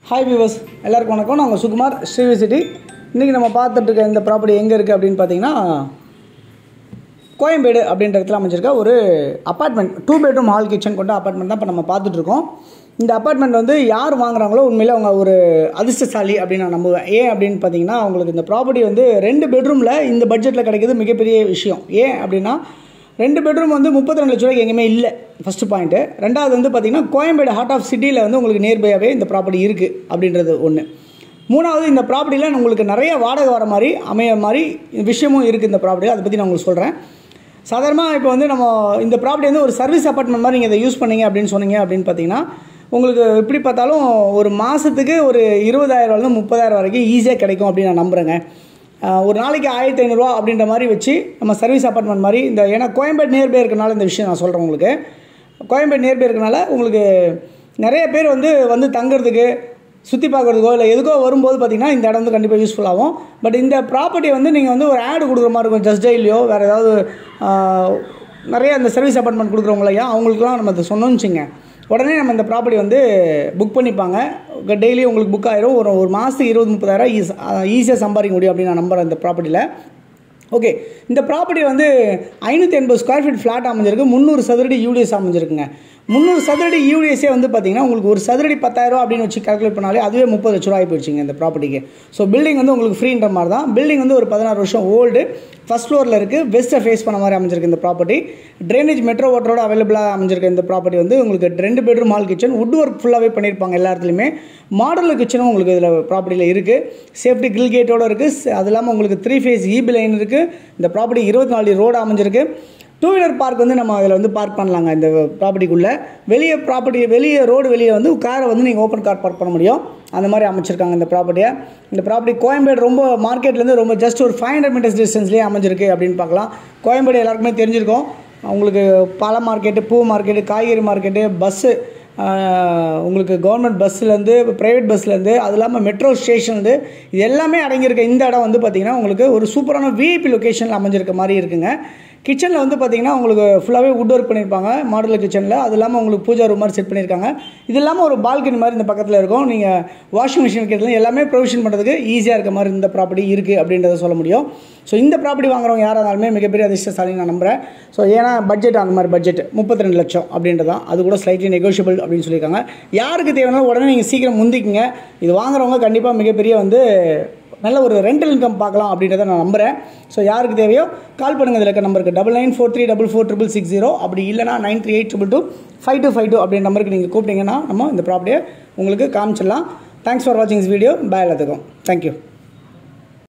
hi viewers எல்லாருக்கும் வணக்கம் நாங்கள் சுகுமார் ஸ்ரீவி சிட்டி இன்றைக்கி நம்ம பார்த்துட்டு இருக்க இந்த ப்ராப்பர்ட்டி எங்கே இருக்குது அப்படின்னு பார்த்தீங்கன்னா கோயம்பேடு அப்படின்ற இடத்துல அமைஞ்சிருக்க ஒரு apartment two bedroom hall kitchen கொண்ட அப்பார்ட்மெண்ட் தான் இப்போ நம்ம பார்த்துட்டு இருக்கோம் இந்த அப்பார்ட்மெண்ட் வந்து யார் வாங்குறாங்களோ உண்மையிலே அவங்க ஒரு அதிர்ஷ்டசாலி அப்படின்னு நான் நம்புவேன் ஏன் அப்படின்னு பார்த்தீங்கன்னா அவங்களுக்கு இந்த ப்ராப்பர்ட்டி வந்து ரெண்டு பெட்ரூமில் இந்த பட்ஜெட்டில் கிடைக்கிறது மிகப்பெரிய விஷயம் ஏன் அப்படின்னா ரெண்டு பெட்ரூம் வந்து முப்பத்தி ரெண்டு லட்ச ரூபாய்க்கு எங்கேயுமே இல்லை ஃபஸ்ட்டு பாயிண்ட்டு ரெண்டாவது வந்து பார்த்திங்கன்னா கோயம்பேடு ஹார்ட் ஆஃப் சிட்டியில் வந்து உங்களுக்கு நியர்பையாகவே இந்த ப்ராப்பர்ட்டி இருக்குது அப்படின்றது ஒன்று மூணாவது இந்த ப்ராப்பர்ட்டியில் உங்களுக்கு நிறைய வாடகை வர மாதிரி அமைய மாதிரி விஷயமும் இருக்குது இந்த ப்ராப்பர்ட்டியில் அதை பற்றி நான் உங்களுக்கு சொல்கிறேன் சாதாரணமாக இப்போ வந்து நம்ம இந்த ப்ராப்பர்ட்டி வந்து ஒரு சர்வீஸ் அப்பார்ட்மெண்ட் மாதிரி நீங்கள் இதை யூஸ் பண்ணீங்க அப்படின்னு சொன்னீங்க அப்படின்னு பார்த்தீங்கன்னா உங்களுக்கு எப்படி பார்த்தாலும் ஒரு மாதத்துக்கு ஒரு இருபதாயிரரூவாலேருந்து முப்பதாயிரம் வரைக்கும் ஈஸியாக கிடைக்கும் அப்படின்னு நான் நம்புகிறேங்க ஆஹ் ஒரு நாளைக்கு ஆயிரத்தி ஐநூறுரூவா அப்படின்ற மாதிரி வச்சு நம்ம சர்வீஸ் அப்பார்ட்மெண்ட் மாதிரி இந்த ஏன்னா கோயம்பேடு நியர்பை இருக்கனால இந்த விஷயம் நான் சொல்கிறேன் உங்களுக்கு கோயம்பேடு நியர்பை இருக்கனால உங்களுக்கு நிறைய பேர் வந்து வந்து தங்குறதுக்கு சுற்றி பார்க்குறதுக்கோ இல்லை எதுக்கோ வரும்போது பார்த்தீங்கன்னா இந்த இடம் வந்து கண்டிப்பாக யூஸ்ஃபுல் ஆகும் பட் இந்த ப்ராப்பர்ட்டி வந்து நீங்கள் வந்து ஒரு ஆடு கொடுக்குற மாதிரி இருக்கும் ஜஸ்ட் டெய்லியோ வேறு ஏதாவது ஆஹ், நிறைய அந்த சர்வீஸ் அப்பார்ட்மெண்ட் கொடுக்குறவங்களையா அவங்களுக்குலாம் நம்ம இதை சொன்னோம்னு வச்சுங்க உடனே நம்ம இந்த ப்ராப்பர்ட்டி வந்து புக் பண்ணிப்பாங்க டெய்லி உங்களுக்கு புக் ஆயிரும் ஒரு ஒரு மாதத்துக்கு இருபது முப்பதாயிரம் ஈஸ் ஈஸியாக சம்பாதிக்க முடியும் அப்படின்னு நான் நம்புகிறேன் இந்த ப்ராப்பர்ட்டியில் ஓகே இந்த ப்ராப்பர்ட்டி வந்து ஐநூற்றி எண்பது ஸ்கொயர் ஃபீட் ஃப்ளாட் அமைஞ்சிருக்கு முந்நூறு சதுரடி யூடிஎஸ் அமைஞ்சிருக்குங்க முந்நூறு சதுரடி யூடிஎஸ்ஸே வந்து பார்த்தீங்கன்னா உங்களுக்கு ஒரு சதுரடி பத்தாயிரம் அப்படின்னு வச்சு கால்குலேட் பண்ணாலே அதுவே முப்பது லட்ச ரூபாய் போயிடுச்சுங்க இந்த ப்ராப்பர்ட்டிக்கு ஸோ பில்டிங் வந்து உங்களுக்கு ஃப்ரீன்ற மாதிரி தான் பில்டிங் வந்து ஒரு பதினாறு வருஷம் ஓல்டு ஃபஸ்ட் ஃப்ளோரில் இருக்குது வெஸ்ட்டை ஃபேஸ் பண்ண மாதிரி அமைஞ்சிருக்கு இந்த ப்ராப்பர்ட்டி ட்ரைனேஜ் மெட்ரோ வாட்டரோட அவைலபிளாக அமைஞ்சிருக்கு இந்த ப்ராப்பர்ட்டி வந்து உங்களுக்கு ரெண்டு bedroom hall kitchen wood work ஃபுல்லாகவே பண்ணியிருப்பாங்க எல்லா இடத்துலையுமே மாடல் கிச்சனும் உங்களுக்கு இதில் ப்ராப்பர்ட்டியில் இருக்குது சேஃப்டி கில் கேட்டோட இருக்குது அது இல்லாமல் உங்களுக்கு த்ரீ ஃபேஸ் ஈபி லைன் இருக்குது இந்த ப்ராப்பர்ட்டி இருபத்தி நாலு ரோடு அமைஞ்சிருக்கு டூ வீலர் பார்க் வந்து நம்ம அதில் வந்து பார்க் பண்ணலாங்க இந்த ப்ராப்பர்ட்டிக்குள்ளே வெளியே ப்ராப்பர்ட்டி வெளியே ரோடு வெளியே வந்து காரை வந்து நீங்கள் ஓப்பன் கார் பார்க் பண்ண முடியும் அந்த மாதிரி அமைச்சிருக்காங்க இந்த ப்ராப்பர்ட்டியை இந்த ப்ராப்பர்ட்டி கோயம்பேடு ரொம்ப மார்க்கெட்லேருந்து ரொம்ப ஜஸ்ட் ஒரு ஃபைவ் ஹண்ட்ரட் மீட்டர்ஸ் டிஸ்டன்ஸ்லேயே அமைஞ்சிருக்கு அப்படின்னு பார்க்கலாம் கோயம்பேடு எல்லாருக்குமே தெரிஞ்சிருக்கும் உங்களுக்கு பழ மார்க்கெட்டு பூ மார்க்கெட்டு காய்கறி மார்க்கெட்டு பஸ்ஸு உங்களுக்கு கவர்மெண்ட் பஸ்ஸுலேருந்து ப்ரைவேட் பஸ்லேருந்து அது இல்லாமல் மெட்ரோ ஸ்டேஷன்லேருந்து இது எல்லாமே அடங்கியிருக்க இந்த இடம் வந்து பார்த்திங்கன்னா உங்களுக்கு ஒரு சூப்பரான விஐபி லொக்கேஷனில் அமைஞ்சிருக்க மாதிரி இருக்குங்க கிச்சனில் வந்து பார்த்திங்கன்னா உங்களுக்கு ஃபுல்லாகவே வுட் ஒர்க் பண்ணியிருப்பாங்க மாடல் கிச்சனில் அது இல்லாமல் உங்களுக்கு பூஜா ரூம் மாதிரி செட் பண்ணியிருக்காங்க இது இல்லாமல் ஒரு பால்கனி மாதிரி இந்த பக்கத்தில் இருக்கும் நீங்கள் வாஷிங் மிஷின் வைக்கிறதுல எல்லாமே ப்ரொவிஷன் பண்ணுறதுக்கு ஈஸியாக இருக்க மாதிரி இந்த ப்ராப்பர்ட்டி இருக்குது அப்படின்றத சொல்ல முடியும் ஸோ இந்த ப்ராப்பர்ட்டி வாங்குறவங்க யாராக இருந்தாலுமே மிகப்பெரிய அதிர்ஷ்டசாலி நான் நம்புகிறேன் ஸோ ஏன்னா பட்ஜெட் அந்த மாதிரி பட்ஜெட் முப்பத்தி ரெண்டு லட்சம் அப்படின்றதான் அது கூட ஸ்லைட்லி நெகோஷியபிள் அப்படின்னு சொல்லியிருக்காங்க யாருக்கு தேவைனாலும் உடனே நீங்கள் சீக்கிரம் முந்திக்குங்க இது வாங்குறவங்க கண்டிப்பாக மிகப்பெரிய வந்து நல்ல ஒரு ரெண்டல் இன்கம் பார்க்கலாம் அப்படின்றத நான் நம்புகிறேன் ஸோ யாருக்கு தேவையோ கால் பண்ணுங்கள் இதில் இருக்க நம்பருக்கு double nine four three double four triple six zero அப்படி இல்லைனா nine three eight triple two five two five two அப்படின்ற நம்பருக்கு நீங்கள் கூப்பிட்டீங்கன்னா நம்ம இந்த ப்ராப்பர்ட்டியை உங்களுக்கு காமிச்சிடலாம் தேங்க்ஸ் ஃபார் வாட்சிங் this வீடியோ பாய் எல்லாத்துக்கும் தேங்க்யூ